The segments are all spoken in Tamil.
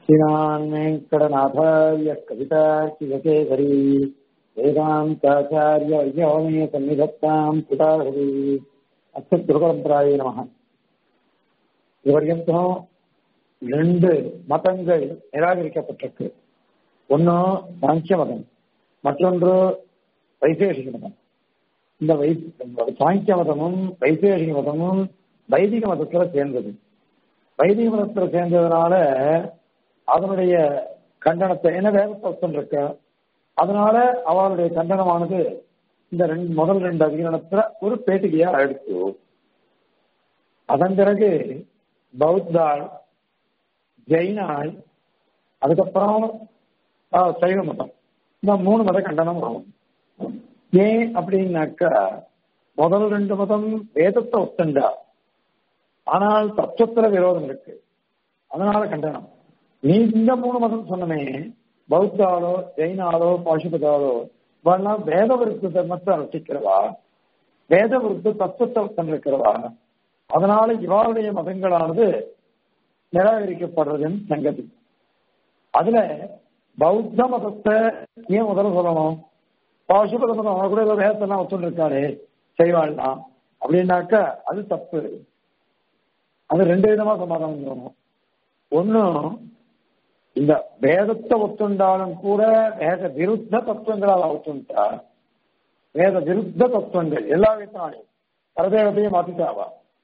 श्रीमान् वेङ्कटनाथार्य कवितार्किवकेसरी वेदान्ताचार्य यौमे सन्निधत्ताम् पुटाहरी அச்சத்ருபரம்பராய நமக இதுவரையும் ரெண்டு மதங்கள் நிராகரிக்கப்பட்டிருக்கு ஒன்னு சாங்கிய மதம் மற்றொன்று வைசேஷிக மதம் இந்த வை சாங்கிய மதமும் வைசேஷிக மதமும் வைதிக மதத்துல சேர்ந்தது வைதிக மதத்துல சேர்ந்ததுனால அதனுடைய கண்டனத்தை என்ன வேதத்தம் இருக்கு அதனால அவருடைய கண்டனமானது இந்த ரெண்டு முதல் ரெண்டு அதிகரணத்துல ஒரு பேட்டிகையா எடுத்து அதன் பிறகு பௌத்தாள் ஜெயினாள் அதுக்கப்புறம் சைவ மதம் இந்த மூணு மத கண்டனம் ஆகும் ஏன் அப்படின்னாக்கா முதல் ரெண்டு மதம் வேதத்தை ஒத்துண்டா ஆனால் தத்துவத்துல விரோதம் இருக்கு அதனால கண்டனம் நீ இந்த மூணு மதம் சொன்னமே பௌத்தாலோ ஜெயினாலோ பாசுபதாலோ இவெல்லாம் வேத விருத்த தர்மத்தை ரசிக்கிறவா வேத விருத்த தத்துவத்தை இருக்கிறவா அதனால இவாளுடைய மதங்களானது நிராகரிக்கப்படுறதுன்னு சங்கதி அதுல பௌத்த மதத்தை ஏன் முதல்ல சொல்லணும் பாசுபத மதம் அவனை கூட ஏதோ வேதத்தெல்லாம் ஒத்துருக்காரு செய்வாள்லாம் அப்படின்னாக்கா அது தப்பு அது ரெண்டு விதமா சமாதானம் சொல்லணும் ஒன்னும் இந்த வேதத்தை ஒத்துண்டாலும் கூட வேத விருத்த தத்துவங்களால் ஒத்துண்டா வேத விருத்த தத்துவங்கள் எல்லா விதத்தாலையும் பரதேவத்தையும் மாத்திட்டாவா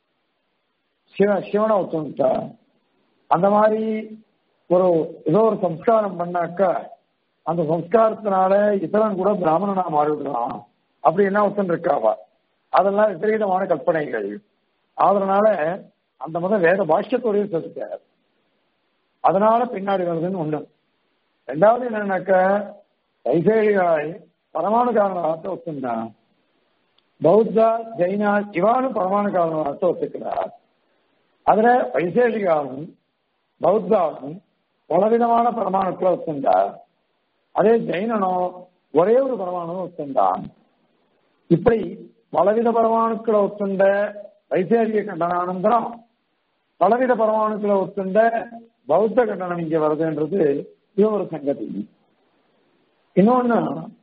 சிவ சிவனை ஒத்துண்டா அந்த மாதிரி ஒரு ஏதோ ஒரு சம்ஸ்காரம் பண்ணாக்கா அந்த சம்ஸ்காரத்தினால இதரன் கூட பிராமணனா மாறிவிடலாம் அப்படி என்ன ஒத்துன்னு இருக்காவா அதெல்லாம் விபரீதமான கற்பனைகள் அதனால அந்த மதம் வேத பாஷ்யத்தோடையும் சேர்த்துட்டார் அதனால பின்னாடி வருதுன்னு ஒண்ணு ரெண்டாவது என்னன்னாக்க வைசேஷிகாய் பரமாணு காரணத்தை ஒத்துந்தான் பௌத்தா ஜெயினா இவானும் பரமாணு காரணத்தை ஒத்துக்கிறார் அதுல வைசேஷிகாவும் பௌத்தாவும் பலவிதமான பரமாணுக்களை ஒத்துண்டார் அதே ஜெயினனும் ஒரே ஒரு பரமாணு ஒத்துண்டான் இப்படி பலவித பரமாணுக்களை ஒத்துண்ட வைசேஷிக கண்டனானந்தரம் பலவித பரமாணுக்களை ஒத்துண்ட பௌத்த கண்டனம் இங்க வருதுன்றது இது ஒரு சங்கதி இன்னொன்னு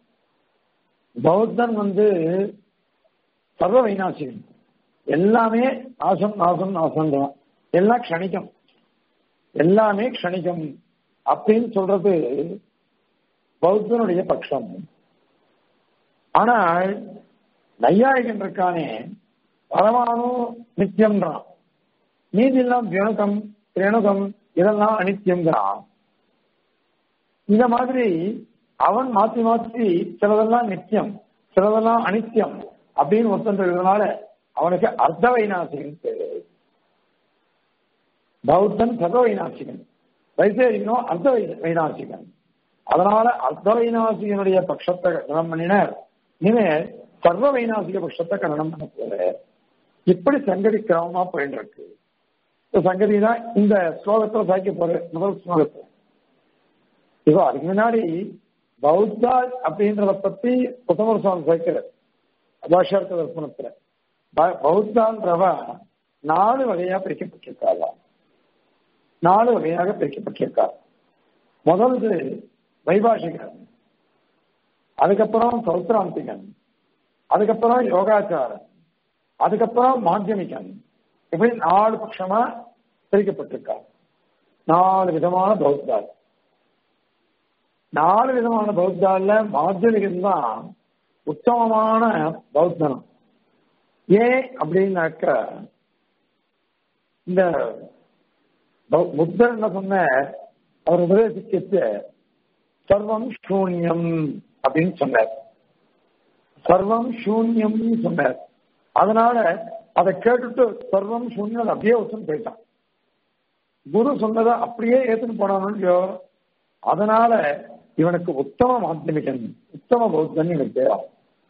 பௌத்தன் வந்து சர்வ வைநாசிகன் எல்லாமே நாசம் நாசம் நாசம் தான் எல்லாம் க்ஷணிக்கம் எல்லாமே க்ஷணிக்கம் அப்படின்னு சொல்றது பௌத்தனுடைய பட்சம் ஆனால் நையாயிகன் இருக்கானே பரமானு நித்தியம்ன்றான் நீதியெல்லாம் தியணுகம் திரேணுகம் இதெல்லாம் அனித்தியம்ங்கிறான் இந்த மாதிரி அவன் மாத்தி மாத்தி சிலதெல்லாம் நித்தியம் சிலதெல்லாம் அனித்தியம் அப்படின்னு ஒத்துன்றதுனால அவனுக்கு அர்த்த வைநாசிகன் பேரு பௌத்தன் சர்வ வைநாசிகன் வைசேரிகனும் அர்த்த வைநாசிகன் அதனால அர்த்த வைநாசிகனுடைய பட்சத்தை கண்டனம் பண்ணினர் இனிமேல் சர்வ வைநாசிக பட்சத்தை கண்டனம் பண்ண போற இப்படி சங்கதி கிரமமா போயிட்டு இருக்கு சங்கதி தான் இந்த ஸ்லோகத்துல சாய்க்க போற முதல் ஸ்லோகத்தை இப்போ அதுக்கு முன்னாடி பௌத்தா அப்படின்றத பத்தி புத்தமர் சுவாமி சேர்க்கிறார் பாஷார்த்த தர்ப்பணத்துல பௌத்தான்றவ நாலு வகையா பிரிக்கப்பட்டிருக்காளா நாலு வகையாக பிரிக்கப்பட்டிருக்கா முதல்து வைபாஷிகன் அதுக்கப்புறம் சௌத்ராந்திகன் அதுக்கப்புறம் யோகாச்சாரன் அதுக்கப்புறம் மாத்தியமிகன் இப்படி நாலு பட்சமா பிரிக்கப்பட்டிருக்கா நாலு விதமான பௌத்தாள் நாலு விதமான பௌத்தால மாத்தியமிகன் தான் உத்தமமான பௌத்தனம் ஏன் அப்படின்னாக்க இந்த புத்தர் என்ன சொன்ன அவர் உபதேசிக்க சர்வம் சூன்யம் அப்படின்னு சொன்னார் சர்வம் சூன்யம் சொன்னார் அதனால அதை கேட்டுட்டு சர்வம் சூன்யம் அப்படியே ஒத்துன்னு போயிட்டான் குரு சொன்னதை அப்படியே ஏத்துன்னு போனானோ அதனால இவனுக்கு உத்தம மாத்தியமிகன் உத்தம பௌத்தன் எனக்கு பேரும்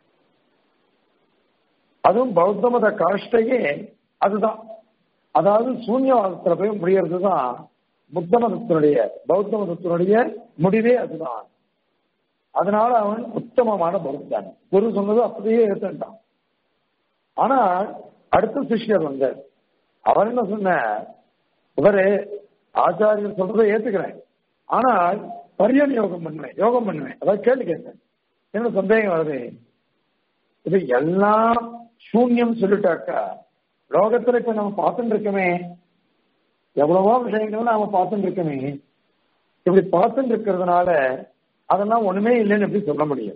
அதுவும் பௌத்த மத காஷ்டையே அதுதான் அதாவது சூன்யவாதத்துல போய் முடியறது தான் புத்த மதத்தினுடைய பௌத்த மதத்தினுடைய முடிவே அதுதான் அதனால அவன் உத்தமமான பௌத்தன் குரு சொன்னது அப்படியே ஏத்துட்டான் ஆனா அடுத்த சிஷ்யர் வந்தார் அவர் என்ன சொன்ன இவரு ஆச்சாரியர் சொல்றதை ஏத்துக்கிறேன் ஆனால் பரியன் யோகம் பண்ணுவேன் யோகம் பண்ணுவேன் அதாவது கேள்வி கேட்பேன் என்ன சந்தேகம் வருது இது எல்லாம் சூன்யம் சொல்லிட்டாக்கா லோகத்துல இப்ப நம்ம பார்த்துட்டு இருக்கோமே எவ்வளவோ விஷயங்கள் நாம பார்த்துட்டு இருக்கோமே இப்படி பார்த்துட்டு இருக்கிறதுனால அதெல்லாம் ஒண்ணுமே இல்லைன்னு எப்படி சொல்ல முடியும்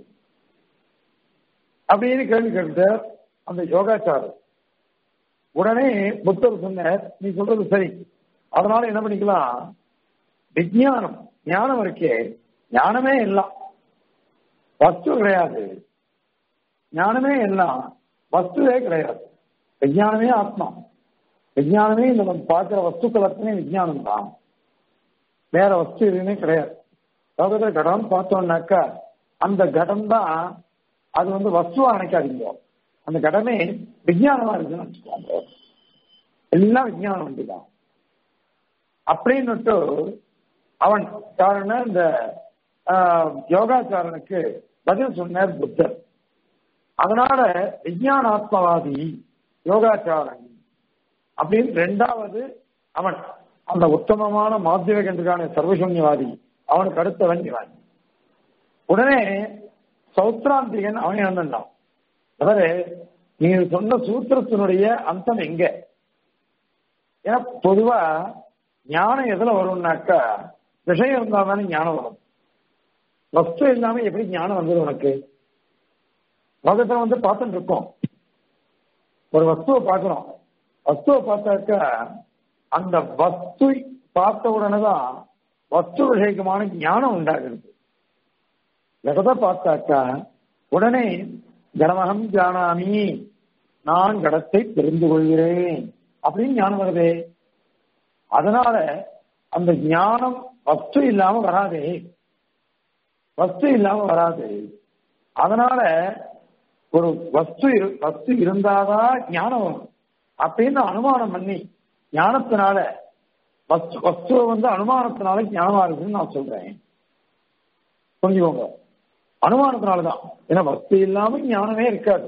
அப்படின்னு கேள்வி கேட்டு அந்த யோகாச்சாரம் உடனே புத்தர் சொன்னார் நீ சொல்றது சரி அதனால என்ன பண்ணிக்கலாம் விஜயானம் ஞானம் இருக்கே ஞானமே எல்லாம் வஸ்து கிடையாது ஞானமே எல்லாம் வஸ்துவே கிடையாது விஜயானமே ஆத்மா விஜயானமே இந்த நம்ம பார்க்கிற வஸ்துக்கள் அத்தனை விஜயானம் தான் வேற வஸ்து எதுவுமே கிடையாது லோகத்துல கடம் பார்த்தோம்னாக்கா அந்த கடம் தான் அது வந்து வஸ்துவா நினைக்காதீங்க அந்த கடமே விஜயானமா இருக்குன்னு வச்சுக்கோங்க எல்லாம் விஜயானம் வண்டிதான் அப்படின்னுட்டு அவன் காரணம் இந்த யோகாச்சாரனுக்கு பதில் சொன்னார் புத்தர் அதனால விஜயானாத்மவாதி யோகாச்சாரன் அப்படின்னு ரெண்டாவது அவன் அந்த உத்தமமான மாத்தியகண்டுக்கான சர்வசூன்யவாதி அவனுக்கு அடுத்தவன் இவன் உடனே சௌத்ராந்திகன் அவன் இழந்தான் அதாவது நீங்க சொன்ன சூத்திரத்தினுடைய அந்தம் எங்க ஏன்னா பொதுவா ஞானம் எதுல வரும்னாக்கா விஷயம் இருந்தா தானே ஞானம் வரும் வஸ்து இல்லாம எப்படி ஞானம் வந்தது உனக்கு லோகத்தை வந்து பார்த்துட்டு இருக்கோம் ஒரு வஸ்துவை பார்க்கிறோம் வஸ்துவை பார்த்தாக்கா அந்த வஸ்து பார்த்த உடனே தான் வஸ்து விஷயக்கமான ஞானம் உண்டாகிறது எதை பார்த்தாக்கா உடனே கணமகம் ஜானாமி நான் கடத்தை தெரிந்து கொள்கிறேன் அப்படின்னு ஞானம் வருதே அதனால அந்த ஞானம் வஸ்து இல்லாம வராதே வஸ்து இல்லாம வராது அதனால ஒரு வஸ்து வஸ்து இருந்தாதான் ஞானம் வரும் அப்படின்னு அனுமானம் பண்ணி ஞானத்தினால வஸ்து வஸ்துவ வந்து அனுமானத்தினால ஞானமா இருக்குன்னு நான் சொல்றேன் புரிஞ்சுக்கோங்க அனுமானத்தினாலதான் ஏன்னா வஸ்து இல்லாம ஞானமே இருக்காது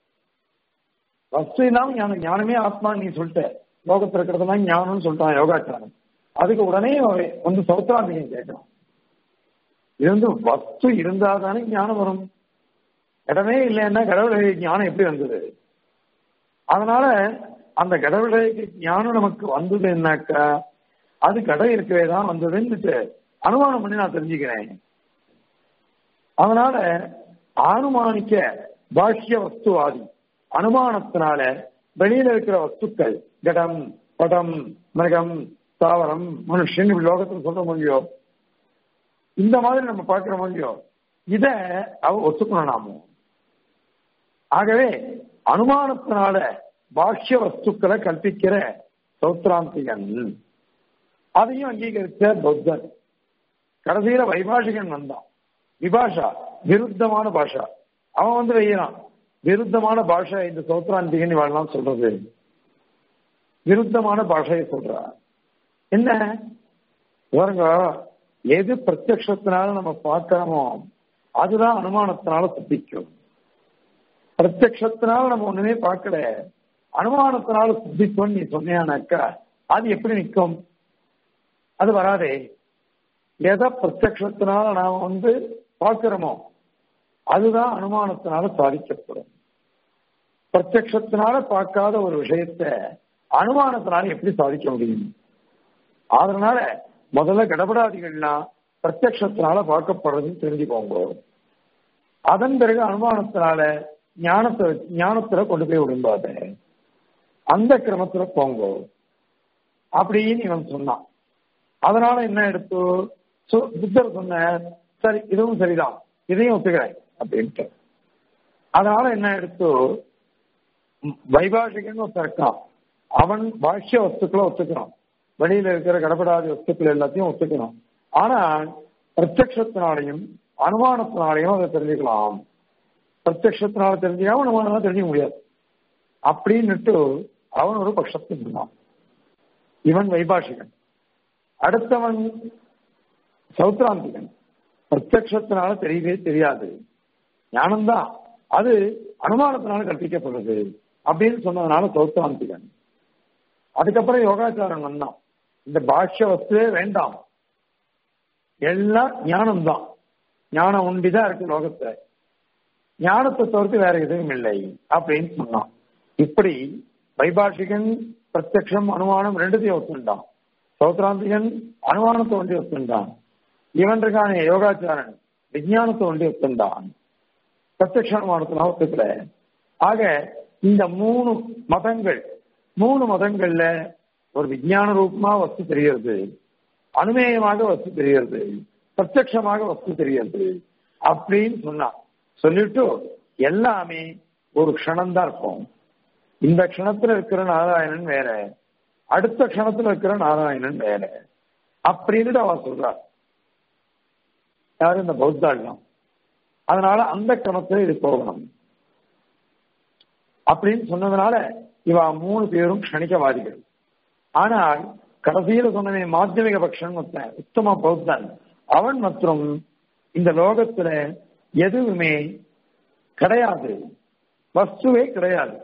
வஸ்து இல்லாம ஞானம் ஞானமே ஆத்மான்னு நீ சொல்லிட்ட லோகத்தில் இருக்கிறதெல்லாம் ஞானம்னு சொல்லிட்டான் யோகாச்சாரம் அதுக்கு உடனே வந்து சௌத்ராந்திகம் கேட்கணும் இது வந்து வஸ்து இருந்தா தானே ஞானம் வரும் இடமே இல்லைன்னா கடவுள் ஞானம் எப்படி வந்தது அதனால அந்த கடவுளுக்கு ஞானம் நமக்கு வந்ததுன்னாக்கா அது கடை இருக்கவே தான் வந்ததுன்னு அனுமானம் பண்ணி நான் தெரிஞ்சுக்கிறேன் அதனால அனுமானிக்க பாஷ்ய வஸ்துவாதி அனுமானத்தினால வெளியில இருக்கிற வஸ்துக்கள் கடம் படம் மிருகம் தாவரம் மனுஷன் இப்படி லோகத்தில் சொல்ற முடியோ இந்த மாதிரி நம்ம பார்க்கிற முடியோ இத அவ ஒத்துக்கணும் நாம ஆகவே அனுமானத்தினால பாஷ்ய வஸ்துக்களை கற்பிக்கிற சௌத்ராந்திகன் அதையும் அங்கீகரித்த பௌத்தன் கடைசியில வைபாஷிகன் வந்தான் விபாஷா விருத்தமான பாஷா அவன் வந்து வெய்யறான் விருத்தமான பாஷை இந்த சௌத்ராந்திகன் இவாள்லாம் சொல்றது விருத்தமான பாஷையை சொல்றா என்ன பாருங்க எது பிரத்யக்ஷத்தினால நம்ம பார்க்கிறோமோ அதுதான் அனுமானத்தினால சித்திக்கும் பிரத்யக்ஷத்தினால நம்ம ஒண்ணுமே பார்க்கல அனுமானத்தினால சித்திக்கும் நீ சொன்னியானாக்கா அது எப்படி நிற்கும் அது வராதே எதை பிரத்யக்ஷத்தினால நாம வந்து பார்க்கிறோமோ அதுதான் அனுமானத்தினால சாதிக்கப்படும் பிரத்யக்ஷத்தினால பார்க்காத ஒரு விஷயத்த அனுமானத்தினால எப்படி சாதிக்க முடியும் அதனால முதல்ல கடபடாதிகள்லாம் பிரத்யக்ஷத்தினால பார்க்கப்படுறதுன்னு தெரிஞ்சுக்கோங்க அதன் பிறகு அனுமானத்தினால ஞானத்தை ஞானத்துல கொண்டு போய் விடும்பாத அந்த கிரமத்துல போங்க அப்படின்னு இவன் சொன்னான் அதனால என்ன எடுத்து புத்தர் சொன்ன சரி இதுவும் சரிதான் இதையும் ஒத்துக்கிறேன் அப்படின்ட்டு அதனால என்ன எடுத்து வைபாஷிகன் ஒருத்தர் இருக்கான் அவன் பாஷ்ய வஸ்துக்களை ஒத்துக்கிறான் வெளியில இருக்கிற கடப்படாத வஸ்துக்கள் எல்லாத்தையும் ஒத்துக்கணும் ஆனா பிரத்யத்தினாலையும் அனுமானத்தினாலையும் அதை தெரிஞ்சுக்கலாம் பிரத்யத்தினால தெரிஞ்சுக்காம அனுமானம் தெரிஞ்சுக்க முடியாது அப்படின்னுட்டு அவன் ஒரு பட்சத்தில் இருந்தான் இவன் வைபாஷிகன் அடுத்தவன் சௌத்ராந்திகன் பிரத்யத்தினால தெரியவே தெரியாது ஞானம்தான் அது அனுமானத்தினால கற்பிக்கப்படுறது அப்படின்னு சொன்னதுனால சௌத்ராந்திகன் அதுக்கப்புறம் யோகாச்சாரம் வந்தான் இந்த பாஷ்ய வஸ்துவே வேண்டாம் எல்லாம் ஞானம்தான் ஞானம் உண்டிதான் இருக்கு லோகத்தை ஞானத்தை தவிர்த்து வேற எதுவும் இல்லை அப்படின்னு சொன்னான் இப்படி வைபாஷிகன் பிரத்யக்ஷம் அனுமானம் ரெண்டுத்தையும் ஒத்துண்டான் சௌத்ராந்திகன் அனுமானத்தை ஒண்டி ஒத்துண்டான் இவன் இருக்கான யோகாச்சாரன் விஜயானத்தை ஒண்டி ஒத்துண்டான் பிரத்யக்ஷ அனுமானத்தினா ஒத்துக்கல ஆக இந்த மூணு மதங்கள் மூணு மதங்கள்ல ஒரு விஞ்ஞான ரூபமா வஸ்து தெரிகிறது அனுமேயமாக வஸ்து தெரிகிறது பிரத்யட்சமாக வஸ்து தெரிகிறது அப்படின்னு சொன்னான் சொல்லிட்டு எல்லாமே ஒரு க்ஷணம் தான் இருக்கும் இந்த க்ஷணத்துல இருக்கிற நாராயணன் வேற அடுத்த க்ஷணத்துல இருக்கிற நாராயணன் வேற அப்படின்னு அவ சொல்றார் யாரு இந்த பௌத்தாள்லாம் அதனால அந்த கிரமத்துல இது போகணும் அப்படின்னு சொன்னதுனால இவ மூணு பேரும் க்ஷணிகவாதிகள் ஆனால் கடைசியில சொன்னவன் மாத்தியமிக பக்ஷன் ஒருத்தன் உத்தம பௌத்தன் அவன் மற்றும் இந்த லோகத்துல எதுவுமே கிடையாது வஸ்துவே கிடையாது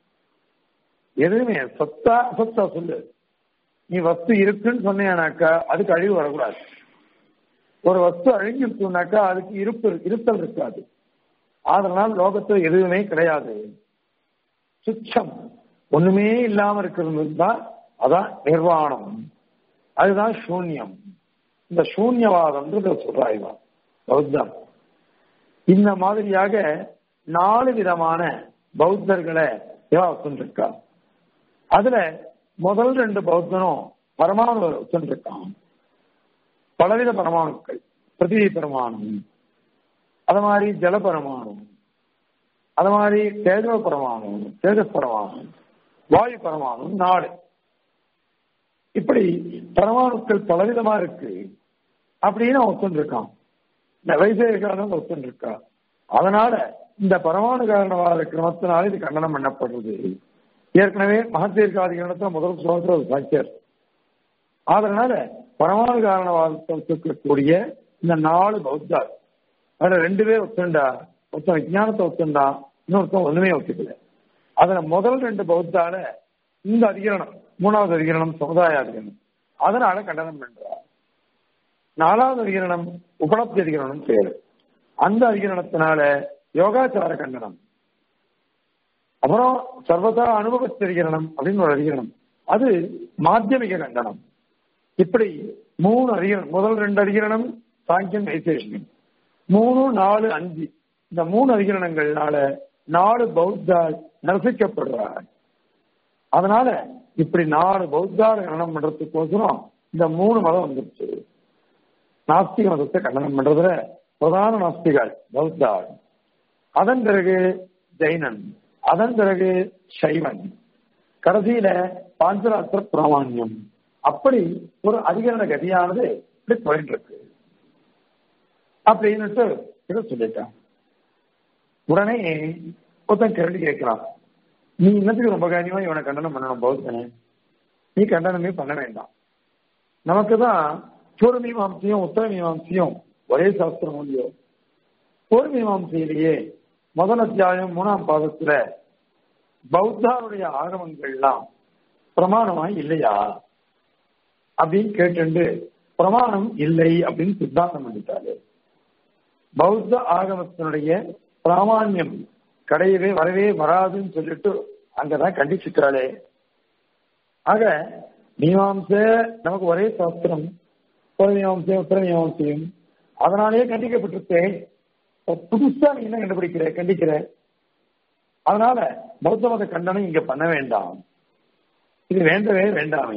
எதுவுமே சொத்தா அசத்தா சொல்லு நீ வஸ்து இருக்குன்னு சொன்னீங்கன்னாக்கா அதுக்கு அழிவு வரக்கூடாது ஒரு வஸ்து அழிஞ்சிருக்குனாக்கா அதுக்கு இருப்பு இருத்தல் இருக்காது அதனால் லோகத்துல எதுவுமே கிடையாது சுச்சம் ஒண்ணுமே இல்லாம இருக்கிறது தான் அதான் நிர்வாணம் அதுதான் சூன்யம் இந்த சூன்யவாதம் சொல்றாய்வா பௌத்தம் இந்த மாதிரியாக நாலு விதமான பௌத்தர்களை ஒத்துருக்கா அதுல முதல் ரெண்டு பௌத்தனும் பரமாணு ஒத்துருக்கான் பலவித பரமாணுக்கள் பிருத்திவி பரமாணு அது மாதிரி ஜல பரமாணு அது மாதிரி தேஜோ பரமாணு தேஜஸ் பரமாணு வாயு பரமாணு நாடு இப்படி பரமாணுக்கள் பலவிதமா இருக்கு அப்படின்னு ஒத்துருக்கான் இந்த வைசேகானம் ஒத்துருக்கா அதனால இந்த பரமாணு காரணவாத கிரமத்தினால இது கண்டனம் பண்ணப்படுறது ஏற்கனவே மகத்தீர்காதி கணத்துல முதல் ஸ்லோகத்தில் ஒரு சாட்சியர் அதனால பரமாணு காரணவாதத்தை ஒத்துக்கக்கூடிய இந்த நாலு பௌத்தார் அதுல ரெண்டு பேர் ஒத்துண்டா ஒருத்தன் விஜயானத்தை ஒத்துண்டா இன்னொருத்தன் ஒண்ணுமே ஒத்துக்கல அதுல முதல் ரெண்டு பௌத்தால இந்த அதிகரணம் மூணாவது அதிகரணம் சமுதாய அதிகரணம் அதனால கண்டனம் பண்றார் நாலாவது அதிகரணம் உபலப்தி அதிகரணம் பேரு அந்த அதிகரணத்தினால யோகாச்சார கண்டனம் அப்புறம் சர்வதா அனுபவத்தி அதிகரணம் அப்படின்னு ஒரு அதிகரணம் அது மாத்தியமிக கண்டனம் இப்படி மூணு அதிகரணம் முதல் ரெண்டு அதிகரணம் சாங்கியம் வைசேஷனம் மூணு நாலு அஞ்சு இந்த மூணு அதிகரணங்கள்னால நாலு பௌத்தால் நரசிக்கப்படுறார் அதனால இப்படி நாலு பௌத்தார கண்டனம் பண்றதுக்கோசரம் இந்த மூணு மதம் வந்துருச்சு நாஸ்திக மதத்தை கண்டனம் பண்றதுல பிரதான நாஸ்திகள் பௌத்தாள் அதன் பிறகு ஜெயினன் அதன் பிறகு சைவன் கடைசியில பாஞ்சராத்திர பிராமான்யம் அப்படி ஒரு அதிகரண கதியானது இப்படி போயிட்டு இருக்கு அப்படின்னுட்டு இதை சொல்லிட்டான் உடனே ஒருத்தன் கேள்வி கேட்கிறான் நீ இன்னத்துக்கு ரொம்ப காரியமா இவனை கண்டனம் பண்ணணும் பௌத்தனை நீ கண்டனமே பண்ண வேண்டாம் நமக்கு தான் பூர்வ மீமாம்சையும் உத்தர மீமாம்சையும் ஒரே சாஸ்திரம் இல்லையோ பூர்வ மீமாம்சையிலேயே முதல் அத்தியாயம் மூணாம் பாதத்துல பௌத்தாருடைய ஆகமங்கள்லாம் பிரமாணமா இல்லையா அப்படின்னு கேட்டு பிரமாணம் இல்லை அப்படின்னு சித்தாந்தம் பண்ணிட்டாரு பௌத்த ஆகமத்தினுடைய பிராமான்யம் கிடையவே வரவே வராதுன்னு சொல்லிட்டு அங்கதான் கண்டிச்சுட்டாளே ஆக மீமாம்ச நமக்கு ஒரே சாஸ்திரம் மீமாம்சையும் உத்தர மீமாம்சையும் அதனாலேயே கண்டிக்கப்பட்டிருக்கேன் புதுசா நீ என்ன கண்டுபிடிக்கிற கண்டிக்கிற அதனால பௌத்த மத கண்டனம் இங்க பண்ண வேண்டாம் இது வேண்டவே வேண்டாமே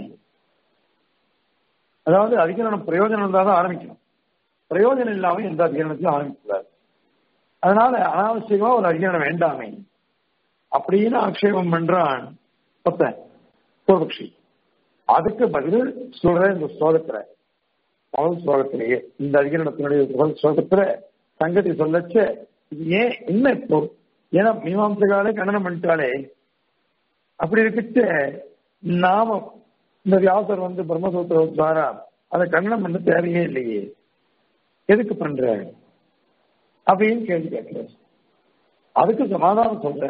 அதாவது அதிகரணம் பிரயோஜனம் இருந்தால் தான் ஆரம்பிக்கணும் பிரயோஜனம் இல்லாம எந்த அதிகரணத்தையும் ஆரம்பிக்கூடாது அதனால அனாவசியமா ஒரு அதிகரணம் வேண்டாமே அப்படின்னு ஆக்ஷேபம் பண்றான் ஒருத்தன் பூர்வபக்ஷி அதுக்கு பதில் சொல்ற இந்த ஸ்லோகத்துல முதல் ஸ்லோகத்திலேயே இந்த அதிகரணத்தினுடைய முதல் ஸ்லோகத்துல சங்கத்தை சொல்லச்ச இது ஏன் என்ன இப்போ ஏன்னா மீமாம்சகாலே கண்டனம் பண்ணிட்டாலே அப்படி இருக்கிட்டு நாம இந்த வியாசர் வந்து பிரம்மசூத்திர துவாரா அதை கண்டனம் பண்ண தேவையே இல்லையே எதுக்கு பண்ற அப்படின்னு கேள்வி கேட்கிற அதுக்கு சமாதானம் சொல்ற